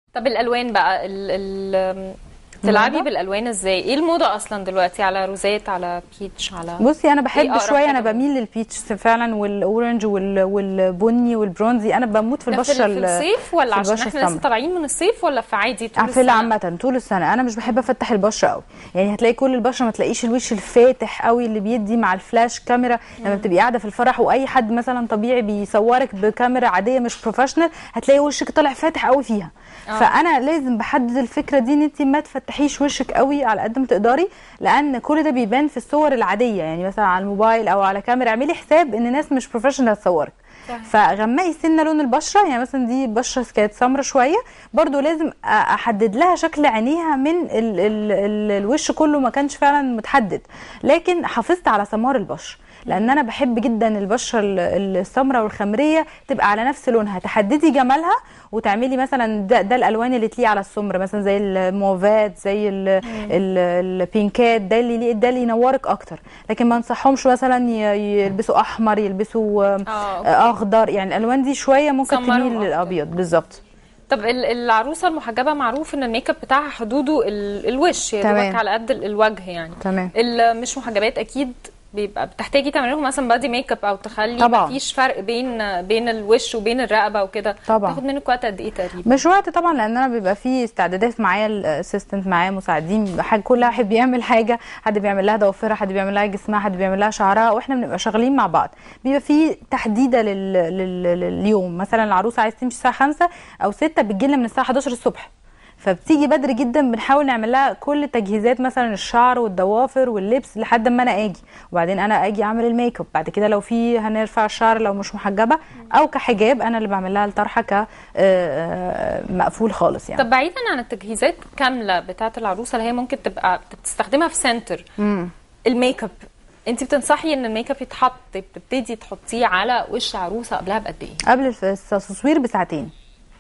طب الالوان بقى ال ال تلعبي الموضة؟ بالالوان ازاي ايه الموضه اصلا دلوقتي على روزات على بيتش على بصي انا بحب أقرب شويه انا حاجة بميل للبيتش فعلا والاورنج وال- والبني والبرونزي انا بموت في ده البشره في ال- الصيف ولا في عشان البشرة احنا لسه السمراء. طالعين من الصيف ولا في عادي طول في السنة؟ عامة طول السنة أنا مش بحب أفتح البشرة قوي يعني هتلاقي كل البشرة ما تلاقيش الوش الفاتح قوي اللي بيدي مع الفلاش كاميرا لما بتبقي قاعدة في الفرح وأي حد مثلا طبيعي بيصورك بكاميرا عادية مش بروفيشنال هتلاقي وشك طالع فاتح قوي فيها آه. فأنا لازم بحدد الفكرة دي إن أنت ما تفتحيش وشك قوي على قد ما تقدري لأن كل ده بيبان في الصور العادية يعني مثلا على الموبايل أو على كاميرا اعملي حساب إن ناس مش بروفيشنال هتصورك صحيح. فغمقي سنه لون البشره يعني مثلا دي بشره كانت سمرة شويه برضو لازم أ- احدد لها شكل عينيها من ال ال ال الوش كله ما كانش فعلا متحدد لكن حافظت على سمار البشره لان انا بحب جدا البشره ال- السمراء والخمريه تبقى على نفس لونها تحددي جمالها وتعملي مثلا ده, ده الالوان اللي تليق على السمر مثلا زي الموفات زي ال- ال- البينكات ده اللي يليق- ده اللي ينورك اكتر لكن ما انصحهمش مثلا ي- يلبسوا احمر يلبسوا اه أوكي. اخضر يعني الالوان دي شويه ممكن سمرهم تميل أكتر. للابيض بالظبط طب ال- العروسه المحجبه معروف ان الميك اب بتاعها حدوده ال- الوش يا تمام. دوبك على قد ال- الوجه يعني تمام اللي مش محجبات اكيد بيبقى بتحتاجي تعملي لهم مثلا بادي ميك اب او تخلي طبعاً. مفيش فرق بين بين الوش وبين الرقبه وكده طبعاً. تاخد منك وقت قد ايه تقريبا مش وقت طبعا لان انا بيبقى في استعدادات معايا الاسيستنت معايا مساعدين حاجه كل واحد بيعمل حاجه حد بيعمل لها ضوافرها حد بيعمل لها جسمها حد بيعمل لها شعرها واحنا بنبقى شغالين مع بعض بيبقى في تحديده لل... لل... لليوم مثلا العروسه عايز تمشي الساعه 5 او 6 بتجيلنا من الساعه 11 الصبح فبتيجي بدري جدا بنحاول نعمل لها كل تجهيزات مثلا الشعر والضوافر واللبس لحد ما انا اجي وبعدين انا اجي اعمل الميك اب بعد كده لو في هنرفع الشعر لو مش محجبه او كحجاب انا اللي بعمل لها الطرحه ك آه، آه، مقفول خالص يعني طب بعيدا عن التجهيزات كامله بتاعه العروسه اللي هي ممكن تبقى بتستخدمها في سنتر مم. الميك اب انت بتنصحي ان الميك اب يتحط بتبتدي تحطيه على وش عروسه قبلها بقد ايه قبل الف- التصوير بساعتين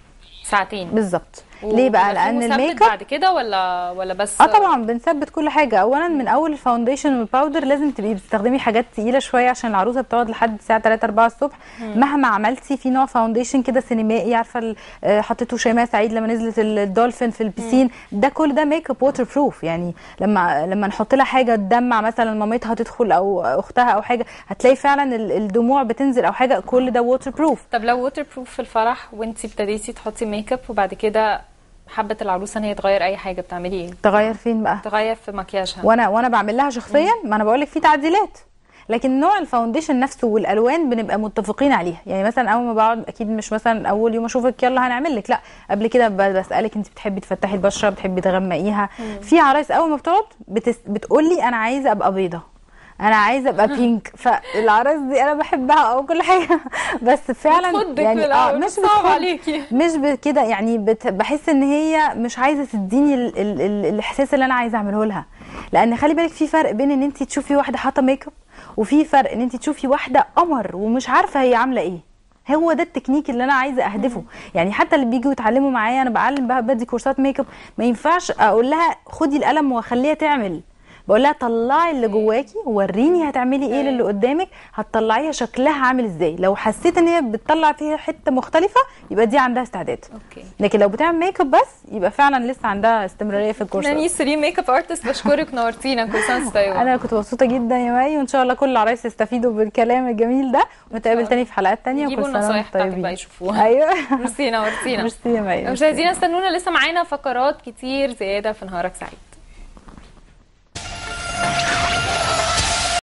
ساعتين بالظبط ليه بقى وفي لان مثبت الميك اب بعد كده ولا ولا بس اه طبعا بنثبت كل حاجه اولا من اول الفاونديشن والباودر لازم تبقي بتستخدمي حاجات تقيله شويه عشان العروسه بتقعد لحد الساعه 3 4 الصبح مهما عملتي في نوع فاونديشن كده سينمائي عارفه ال- آه، حطيته شيماء سعيد لما نزلت ال- الدولفين في البسين ده كل ده ميك اب ووتر بروف يعني لما لما نحط لها حاجه تدمع مثلا مامتها تدخل او اختها او حاجه هتلاقي فعلا ال- الدموع بتنزل او حاجه كل ده ووتر بروف طب لو ووتر بروف في الفرح وانت ابتديتي تحطي ميك اب وبعد كده حبت العروسه ان هي تغير اي حاجه بتعملي ايه تغير فين بقى تغير في مكياجها وانا وانا بعمل لها شخصيا ما انا بقول لك في تعديلات لكن نوع الفاونديشن نفسه والالوان بنبقى متفقين عليها يعني مثلا اول ما بقعد اكيد مش مثلا اول يوم اشوفك يلا هنعمل لك لا قبل كده ب- بسالك انت بتحبي تفتحي البشره بتحبي تغمقيها في عرايس اول ما بتقعد بتس... بتقول لي انا عايزه ابقى بيضه انا عايزه ابقى بينك فالعرايس دي انا بحبها او كل حاجه بس فعلا بتخضك يعني بالأول، مش صعب بتخض عليكي. مش كده يعني بت... بحس ان هي مش عايزه تديني ال... ال... ال... الاحساس اللي انا عايزه اعمله لها لان خلي بالك في فرق بين ان انت تشوفي واحده حاطه ميك اب وفي فرق ان انت تشوفي واحده قمر ومش عارفه هي عامله ايه هو ده التكنيك اللي انا عايزه اهدفه يعني حتى اللي بيجوا يتعلموا معايا انا بعلم بقى بدي كورسات ميك اب ما ينفعش اقول لها خدي القلم واخليها تعمل بقول لها طلعي اللي جواكي وريني هتعملي ايه للي قدامك هتطلعيها شكلها عامل ازاي لو حسيت ان هي بتطلع فيها حته مختلفه يبقى دي عندها استعداد اوكي لكن لو بتعمل ميك اب بس يبقى فعلا لسه عندها استمراريه في الكورس ناني سري ميك اب ارتست بشكرك نورتينا كل سنه وانت طيبه انا كنت مبسوطه جدا يا مي وان شاء الله كل العرايس يستفيدوا بالكلام الجميل ده ونتقابل تاني في حلقات تانية يجيبوا وكل سنه النصايح وانتم بتاعتك طيبين بقى يشوفوها ايوه ميرسي نورتينا ميرسي يا مي مشاهدينا استنونا لسه معانا فقرات كتير زياده في نهارك سعيد